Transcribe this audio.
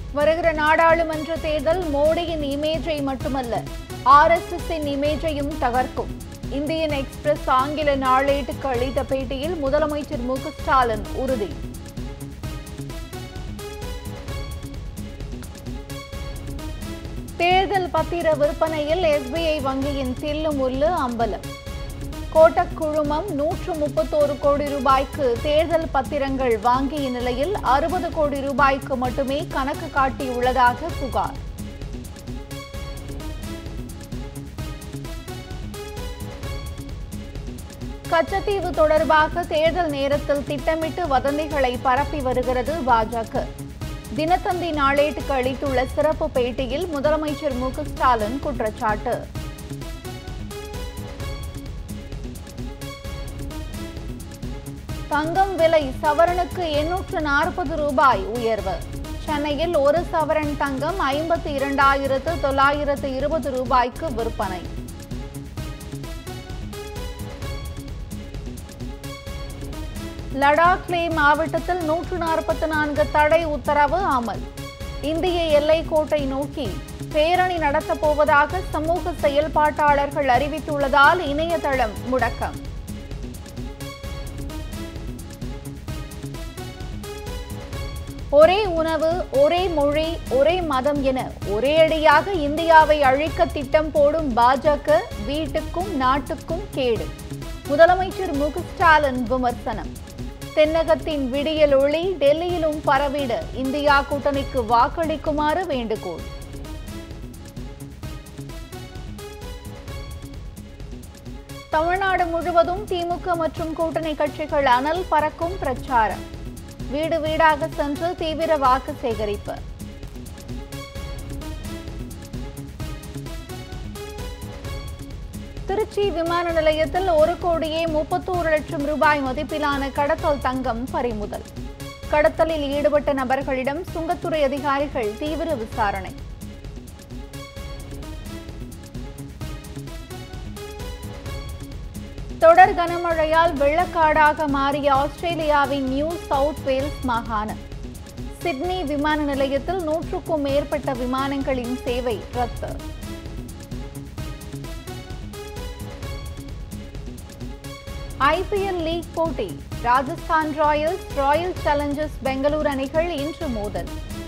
வருகிற நாடாளுமன்ற தேர்தல் மோடியின் இமேஜை மட்டுமல்ல ஆர்எஸ்எஸ்ஸின் இமேஜையும் தகர்க்கும் இந்தியன் எக்ஸ்பிரஸ் ஆங்கில நாளேட்டுக்கு அளித்த பேட்டியில் முதலமைச்சர் மு க ஸ்டாலின் உறுதி தேர்தல் பத்திர விற்பனையில் எஸ்பிஐ வங்கியின் தில்லு முள்ளு அம்பலம் கோட்டக் குழுமம் நூற்று முப்பத்தோரு கோடி ரூபாய்க்கு தேர்தல் பத்திரங்கள் வாங்கிய நிலையில் அறுபது கோடி ரூபாய்க்கு மட்டுமே கணக்கு காட்டியுள்ளதாக புகார் கச்சத்தீவு தொடர்பாக தேர்தல் நேரத்தில் திட்டமிட்டு வதந்திகளை பரப்பி வருகிறது பாஜக தினத்தந்தி நாளேட்டுக்கு அளித்துள்ள சிறப்பு பேட்டியில் முதலமைச்சர் மு க ஸ்டாலின் குற்றச்சாட்டு தங்கம் விலை சவரனுக்கு எண்ணூற்று நாற்பது ரூபாய் உயர்வு சென்னையில் ஒரு சவரன் தங்கம் ஐம்பத்தி இரண்டாயிரத்து தொள்ளாயிரத்து இருபது ரூபாய்க்கு விற்பனை லடாக் லே மாவட்டத்தில் நூற்று நாற்பத்தி நான்கு தடை உத்தரவு அமல் இந்திய எல்லைக்கோட்டை நோக்கி பேரணி நடத்தப் போவதாக சமூக செயல்பாட்டாளர்கள் அறிவித்துள்ளதால் இணையதளம் முடக்கம் ஒரே உணவு ஒரே மொழி ஒரே மதம் என ஒரே அடியாக இந்தியாவை அழிக்க திட்டம் போடும் பாஜக வீட்டுக்கும் நாட்டுக்கும் கேடு முதலமைச்சர் மு க ஸ்டாலின் விமர்சனம் தென்னகத்தின் விடியல் ஒளி டெல்லியிலும் பரவிட இந்தியா கூட்டணிக்கு வாக்களிக்குமாறு வேண்டுகோள் தமிழ்நாடு முழுவதும் திமுக மற்றும் கூட்டணி கட்சிகள் அனல் பறக்கும் பிரச்சாரம் வீடு வீடாக சென்று தீவிர வாக்கு சேகரிப்பு திருச்சி விமான நிலையத்தில் ஒரு கோடியே முப்பத்தோரு லட்சம் ரூபாய் மதிப்பிலான கடத்தல் தங்கம் பறிமுதல் கடத்தலில் ஈடுபட்ட நபர்களிடம் சுங்கத்துறை அதிகாரிகள் தீவிர விசாரணை தொடர் கனமழையால் வெள்ளக்காடாக மாறிய ஆஸ்திரேலியாவின் நியூ சவுத் வேல்ஸ் மாகாணம் சிட்னி விமான நிலையத்தில் நூற்றுக்கும் மேற்பட்ட விமானங்களின் சேவை ரத்து ஐபிஎல் லீக் போட்டி Rajasthan Royals Royal Challengers Bangalore அணிகள் இன்று மோதல்